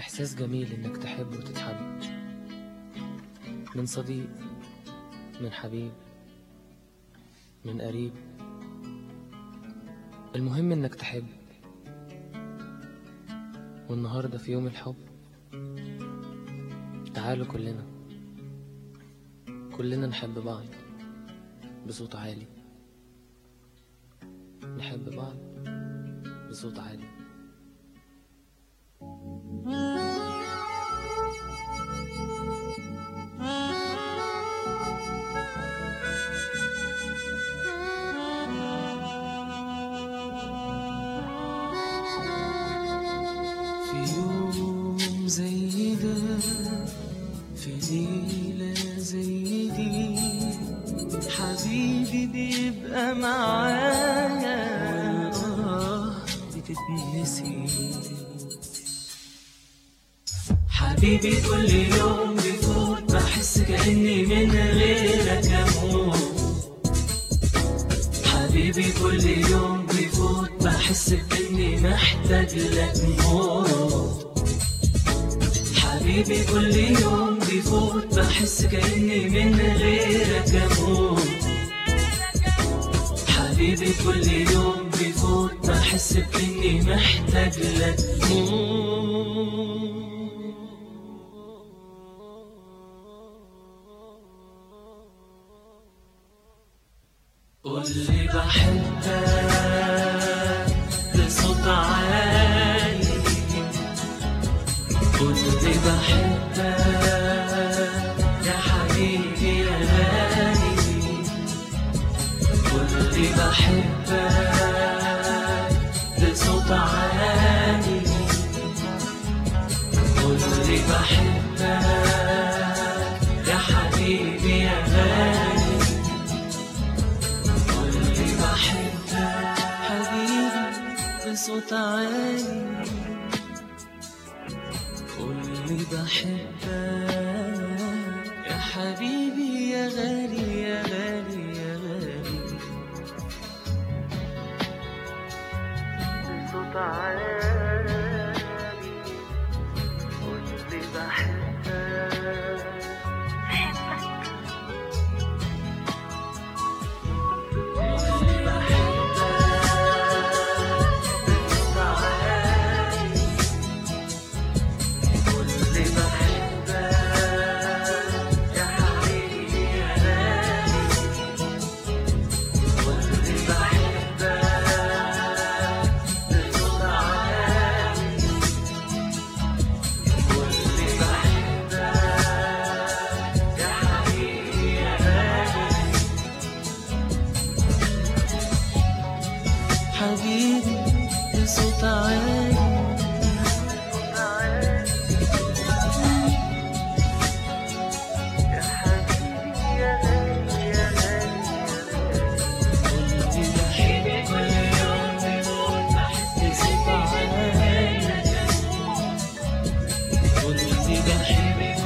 إحساس جميل إنك تحب وتتحب من صديق من حبيب من قريب المهم إنك تحب والنهاردة في يوم الحب تعالوا كلنا كلنا نحب بعض بصوت عالي نحب بعض بصوت عالي في يوم زي ده في ليلة زي دي حبيبي بيبقى معايا والآه بتتنسي حبيبي كل يوم بيفوت بحس كأني من غيرك أموت حبيبي كل يوم بيفوت بحس بإني محتاج لك موت حبيبي كل يوم بيفوت بحس كأني من غيرك أموت حبيبي كل يوم بيفوت بحس بإني محتاج لك قولي بحبك بصوت عالي قولي بحبك يا حبيبي يا غالي قولي بحبك بصوت عالي قولي بحبك يا حبيبي يا غالي قولي بحبك حبيبي بصوت عالي قولي بحبك يا حبيبي يا غالي يا غالي يا غالي بصوت عالي قولي بحبك قولي بحبك بصوت عالي قولي بحبك يا حبيبي يا غالي قولي بحبك بصوت عالي قولي بحبك يا حبيبي يا غالي حبيبي بصوت عالي قلبي بحبك